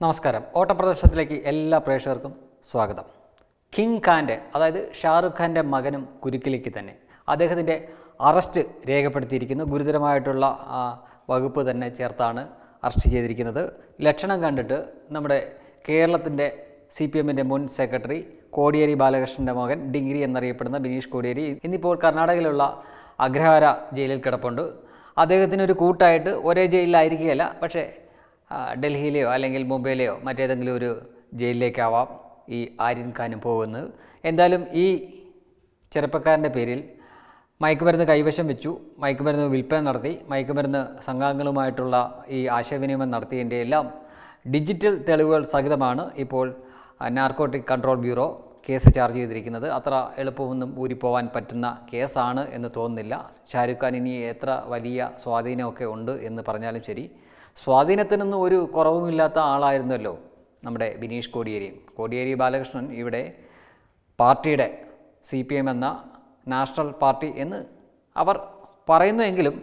നമസ്കാരം ഓട്ടപ്രദർശനത്തിലേക്ക് എല്ലാ പ്രേക്ഷകർക്കും സ്വാഗതം കിങ് ഖാൻ്റെ അതായത് ഷാറുഖ് ഖാൻ്റെ മകനും കുരുക്കിലേക്ക് തന്നെ അദ്ദേഹത്തിൻ്റെ അറസ്റ്റ് രേഖപ്പെടുത്തിയിരിക്കുന്നു ഗുരുതരമായിട്ടുള്ള ആ, വകുപ്പ് തന്നെ ചേർത്താണ് അറസ്റ്റ് ചെയ്തിരിക്കുന്നത് ലക്ഷണം കണ്ടിട്ട് നമ്മുടെ കേരളത്തിൻ്റെ സി പി എമ്മിൻ്റെ മുൻ സെക്രട്ടറി കോടിയേരി ബാലകൃഷ്ണൻ്റെ മകൻ ഡിഗ്രി എന്നറിയപ്പെടുന്ന ബിനീഷ് കോടിയേരി ഇന്നിപ്പോൾ കർണാടകയിലുള്ള അഗ്രഹാര ജയിലിൽ കിടപ്പുണ്ട് അദ്ദേഹത്തിനൊരു കൂട്ടായിട്ട് ഒരേ ജയിലിലായിരിക്കുകയല്ല പക്ഷേ ആ, ഡൽഹിയിലെയോ അല്ലെങ്കിൽ മുംബൈയിലെയോ മറ്റേതെങ്കിലും ഒരു ജയിലിലേക്കാവാം ഈ ആര്യൻ ഖാനും പോകുന്നത് എന്തായാലും ഈ ചെറുപ്പക്കാരൻ്റെ പേരിൽ മയക്കുമരുന്ന് കൈവശം വെച്ചു മയക്കുമരുന്ന് വിൽപ്പന നടത്തി മയക്കുമരുന്ന് സംഘാംഗങ്ങളുമായിട്ടുള്ള ഈ ആശയവിനിമയം നടത്തിയതിൻ്റെ എല്ലാം ഡിജിറ്റൽ തെളിവുകൾ സഹിതമാണ് ഇപ്പോൾ narcotic control bureau case charge ചെയ്തിരിക്കുന്നത് അത്ര എളുപ്പമൊന്നും ഊരിപ്പോവാൻ പറ്റുന്ന കേസാണ് എന്ന് തോന്നുന്നില്ല ഷാരൂഖ് ഖാൻ ഇനി എത്ര വലിയ സ്വാധീനമൊക്കെ ഉണ്ട് എന്ന് പറഞ്ഞാലും ശരി സ്വാധീനത്തിനൊന്നും ഒരു കുറവുമില്ലാത്ത ആളായിരുന്നല്ലോ നമ്മുടെ ബിനീഷ് കോടിയേരി കോടിയേരി ബാലകൃഷ്ണൻ ഇവിടെ പാർട്ടിയുടെ സി പി എം എന്ന നാഷണൽ പാർട്ടി എന്ന് അവർ പറയുന്നുവെങ്കിലും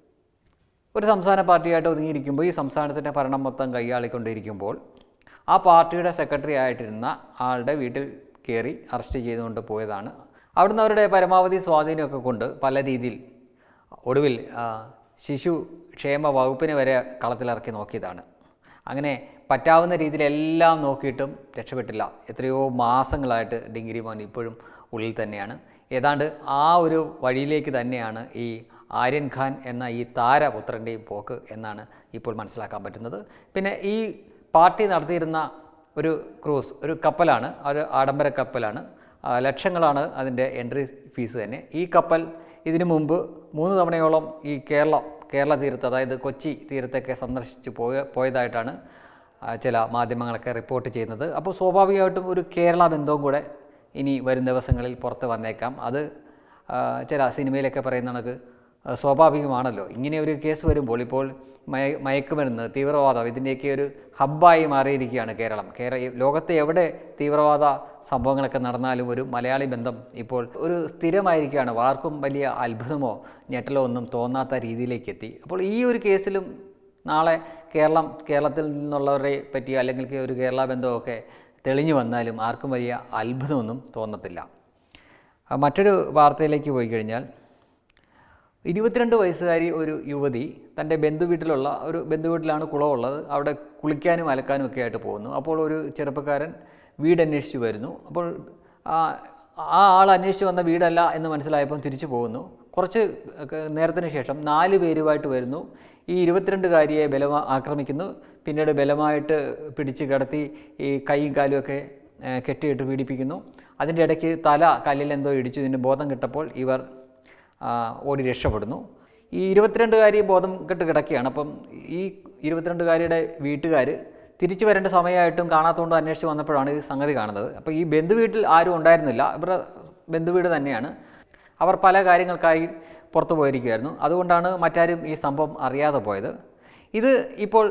ഒരു സംസ്ഥാന പാർട്ടിയായിട്ട് ഒതുങ്ങിയിരിക്കുമ്പോൾ ഈ സംസ്ഥാനത്തിൻ്റെ ഭരണം മൊത്തം കൈയാളിക്കൊണ്ടിരിക്കുമ്പോൾ ആ പാർട്ടിയുടെ സെക്രട്ടറി ആയിട്ടിരുന്ന ആളുടെ വീട്ടിൽ കയറി അറസ്റ്റ് ചെയ്തുകൊണ്ട് പോയതാണ് അവിടുന്ന് അവരുടെ പരമാവധി സ്വാധീനമൊക്കെ കൊണ്ട് പല രീതിയിൽ ഒടുവിൽ ആ, ശിശു ക്ഷേമ വകുപ്പിനെ വരെ കളത്തിലിറക്കി നോക്കിയതാണ് അങ്ങനെ പറ്റാവുന്ന രീതിയിലെല്ലാം നോക്കിയിട്ടും രക്ഷപ്പെട്ടില്ല എത്രയോ മാസങ്ങളായിട്ട് ഡിഗ്രി മോൻ ഇപ്പോഴും ഉള്ളിൽ തന്നെയാണ് ഏതാണ്ട് ആ ഒരു വഴിയിലേക്ക് തന്നെയാണ് ഈ ആര്യൻ ഖാൻ എന്ന ഈ താരപുത്രൻ്റെയും പോക്ക് എന്നാണ് ഇപ്പോൾ മനസ്സിലാക്കാൻ പറ്റുന്നത് പിന്നെ ഈ പാർട്ടി നടത്തിയിരുന്ന ഒരു ക്രൂസ് ഒരു കപ്പലാണ് ഒരു ആഡംബര കപ്പലാണ് ആ, ലക്ഷങ്ങളാണ് അതിൻ്റെ എൻട്രി ഫീസ് തന്നെ ഈ കപ്പൽ ഇതിനു മുമ്പ് മൂന്ന് തവണയോളം ഈ കേരളം കേരള തീരത്ത് അതായത് കൊച്ചി തീരത്തൊക്കെ സന്ദർശിച്ച് പോയ പോയതായിട്ടാണ് ആ, ചില മാധ്യമങ്ങളൊക്കെ റിപ്പോർട്ട് ചെയ്യുന്നത് അപ്പോൾ സ്വാഭാവികമായിട്ടും ഒരു കേരള ബന്ധവും കൂടെ ഇനി വരും ദിവസങ്ങളിൽ പുറത്ത് വന്നേക്കാം അത് ആ, ചില സിനിമയിലൊക്കെ പറയുന്ന കണക്ക് ആ, സ്വാഭാവികമാണല്ലോ ഇങ്ങനെ ഒരു കേസ് വരുമ്പോൾ ഇപ്പോൾ മയ മയക്കുമരുന്ന് തീവ്രവാദം ഇതിൻ്റെയൊക്കെ ഒരു ഹബ്ബായി മാറിയിരിക്കുകയാണ് കേരളം കേര ലോകത്തെ എവിടെ തീവ്രവാദ സംഭവങ്ങളൊക്കെ നടന്നാലും ഒരു മലയാളി ബന്ധം ഇപ്പോൾ ഒരു സ്ഥിരമായിരിക്കുകയാണ് ആർക്കും വലിയ അത്ഭുതമോ ഞെട്ടലോ ഒന്നും തോന്നാത്ത രീതിയിലേക്ക് എത്തി അപ്പോൾ ഈ ഒരു കേസിലും നാളെ കേരളം കേരളത്തിൽ നിന്നുള്ളവരെ പറ്റി അല്ലെങ്കിൽ ഒരു കേരള ബന്ധമൊക്കെ തെളിഞ്ഞു വന്നാലും ആർക്കും വലിയ അത്ഭുതമൊന്നും തോന്നത്തില്ല ആ, മറ്റൊരു വാർത്തയിലേക്ക് പോയി കഴിഞ്ഞാൽ ഇരുപത്തിരണ്ട് വയസ്സുകാരി ഒരു യുവതി തൻ്റെ ബന്ധുവീട്ടിലുള്ള ഒരു ബന്ധുവീട്ടിലാണ് കുളമുള്ളത് അവിടെ കുളിക്കാനും അലക്കാനും ഒക്കെ ആയിട്ട് പോകുന്നു അപ്പോൾ ഒരു ചെറുപ്പക്കാരൻ വീട് അന്വേഷിച്ച് വരുന്നു അപ്പോൾ ആ ആ ആൾ അന്വേഷിച്ച് വന്ന വീടല്ല എന്ന് മനസ്സിലായപ്പോൾ തിരിച്ചു പോകുന്നു കുറച്ച് ക- നേരത്തിന് ശേഷം നാല് പേരുമായിട്ട് വരുന്നു ഈ ഇരുപത്തിരണ്ടുകാരിയെ ബലമാ ആക്രമിക്കുന്നു പിന്നീട് ബലമായിട്ട് പിടിച്ച് കിടത്തി ഈ കൈയും കാലും ഒക്കെ ഏഹ്, കെട്ടിയിട്ട് പീഡിപ്പിക്കുന്നു അതിൻ്റെ ഇടയ്ക്ക് തല കല്ലിലെന്തോ ഇടിച്ചു ഇതിന് ബോധം കിട്ടപ്പോൾ ഇവർ ആ, ഓടി രക്ഷപ്പെടുന്നു ഈ ഇരുപത്തിരണ്ടുകാരി ബോധം കെട്ട് കിടക്കുകയാണ് അപ്പം ഈ ഇരുപത്തിരണ്ടുകാരിയുടെ വീട്ടുകാർ തിരിച്ചു വരേണ്ട സമയമായിട്ടും കാണാത്തതുകൊണ്ട് അന്വേഷിച്ച് വന്നപ്പോഴാണ് ഈ സംഗതി കാണുന്നത് അപ്പോൾ ഈ ബന്ധുവീട്ടിൽ ആരും ഉണ്ടായിരുന്നില്ല ഇവരുടെ ബന്ധുവീട് തന്നെയാണ് അവർ പല കാര്യങ്ങൾക്കായി പുറത്തു പോയിരിക്കുകയായിരുന്നു അതുകൊണ്ടാണ് മറ്റാരും ഈ സംഭവം അറിയാതെ പോയത് ഇത് ഇപ്പോൾ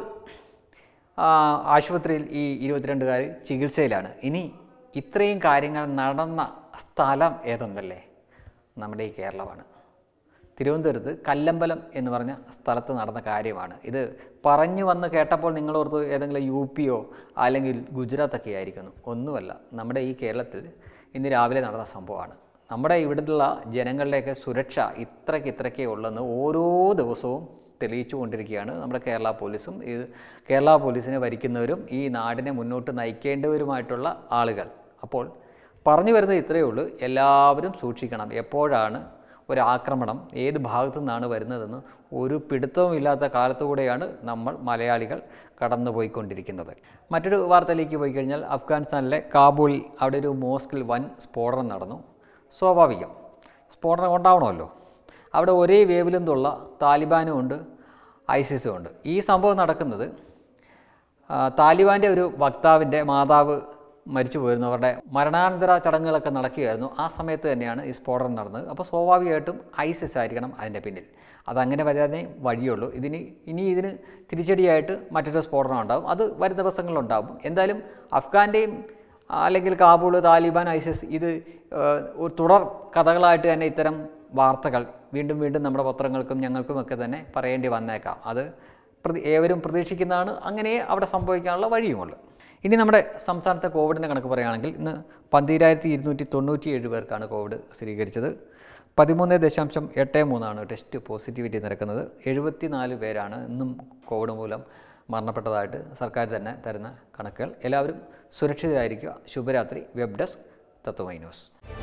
ആ, ആശുപത്രിയിൽ ഈ ഇരുപത്തിരണ്ടുകാർ ചികിത്സയിലാണ് ഇനി ഇത്രയും കാര്യങ്ങൾ നടന്ന സ്ഥലം ഏതെന്നല്ലേ നമ്മുടെ ഈ കേരളമാണ് തിരുവനന്തപുരത്ത് കല്ലമ്പലം എന്ന് പറഞ്ഞ സ്ഥലത്ത് നടന്ന കാര്യമാണ് ഇത് പറഞ്ഞു വന്ന് കേട്ടപ്പോൾ നിങ്ങൾ ഓർത്ത് ഏതെങ്കിലും യു പിയോ അല്ലെങ്കിൽ ഗുജറാത്തൊക്കെ ആയിരിക്കുന്നു ഒന്നുമല്ല നമ്മുടെ ഈ കേരളത്തിൽ ഇന്ന് രാവിലെ നടന്ന സംഭവമാണ് നമ്മുടെ ഇവിടുത്തെ ജനങ്ങളുടെയൊക്കെ സുരക്ഷ ഇത്രയ്ക്ക് ഇത്രയ്ക്കേ ഉള്ളെന്ന് ഓരോ ദിവസവും തെളിയിച്ചു കൊണ്ടിരിക്കുകയാണ് നമ്മുടെ കേരള പോലീസും ഇത് കേരള പോലീസിനെ ഭരിക്കുന്നവരും ഈ നാടിനെ മുന്നോട്ട് നയിക്കേണ്ടവരുമായിട്ടുള്ള ആളുകൾ അപ്പോൾ പറഞ്ഞു വരുന്നത് ഇത്രയേ ഉള്ളൂ എല്ലാവരും സൂക്ഷിക്കണം എപ്പോഴാണ് ഒരു ആക്രമണം ഏത് ഭാഗത്തു നിന്നാണ് വരുന്നതെന്ന് ഒരു പിടുത്തവും ഇല്ലാത്ത കാലത്തുകൂടെയാണ് നമ്മൾ മലയാളികൾ കടന്നുപോയിക്കൊണ്ടിരിക്കുന്നത് മറ്റൊരു വാർത്തയിലേക്ക് പോയി കഴിഞ്ഞാൽ അഫ്ഗാനിസ്ഥാനിലെ കാബൂളിൽ അവിടെ ഒരു മോസ്കിൽ വൻ സ്ഫോടനം നടന്നു സ്വാഭാവികം സ്ഫോടനം ഉണ്ടാവണമല്ലോ അവിടെ ഒരേ വേവിലെന്തുള്ള താലിബാനും ഉണ്ട് ഐസിസും ഉണ്ട് ഈ സംഭവം നടക്കുന്നത് ആ, താലിബാൻ്റെ ഒരു വക്താവിൻ്റെ മാതാവ് മരിച്ചു പോയിരുന്നു അവരുടെ മരണാനന്തര ചടങ്ങുകളൊക്കെ നടക്കുകയായിരുന്നു ആ സമയത്ത് തന്നെയാണ് ഈ സ്ഫോടനം നടന്നത് അപ്പോൾ സ്വാഭാവികമായിട്ടും ഐസിസ് ആയിരിക്കണം അതിൻ്റെ പിന്നിൽ അതങ്ങനെ വരാനേ വഴിയുള്ളൂ ഇതിന് ഇനി ഇതിന് തിരിച്ചടിയായിട്ട് മറ്റൊരു സ്ഫോടനം ഉണ്ടാകും അത് വരും ദിവസങ്ങളിലുണ്ടാകും എന്തായാലും അഫ്ഗാൻ്റെയും അല്ലെങ്കിൽ കാബൂൾ താലിബാൻ ഐസിസ് ഇത് ഏഹ്, ഒരു തുടർ കഥകളായിട്ട് തന്നെ ഇത്തരം വാർത്തകൾ വീണ്ടും വീണ്ടും നമ്മുടെ പത്രങ്ങൾക്കും ഞങ്ങൾക്കുമൊക്കെ തന്നെ പറയേണ്ടി വന്നേക്കാം അത് പ്രതി ഏവരും പ്രതീക്ഷിക്കുന്നതാണ് അങ്ങനെ അവിടെ സംഭവിക്കാനുള്ള വഴിയുമുള്ളൂ ഇനി നമ്മുടെ സംസ്ഥാനത്തെ കോവിഡിൻ്റെ കണക്ക് പറയുകയാണെങ്കിൽ ഇന്ന് പന്തിരായിരത്തി ഇരുന്നൂറ്റി തൊണ്ണൂറ്റി ഏഴ് പേർക്കാണ് കോവിഡ് സ്ഥിരീകരിച്ചത് പതിമൂന്ന് ദശാംശം എട്ട് മൂന്നാണ് ടെസ്റ്റ് പോസിറ്റിവിറ്റി നിരക്കുന്നത് എഴുപത്തിനാല് പേരാണ് ഇന്നും കോവിഡ് മൂലം മരണപ്പെട്ടതായിട്ട് സർക്കാർ തന്നെ തരുന്ന കണക്കുകൾ എല്ലാവരും സുരക്ഷിതരായിരിക്കുക ശുഭരാത്രി വെബ് ഡെസ്ക് തത്വമൈ ന്യൂസ്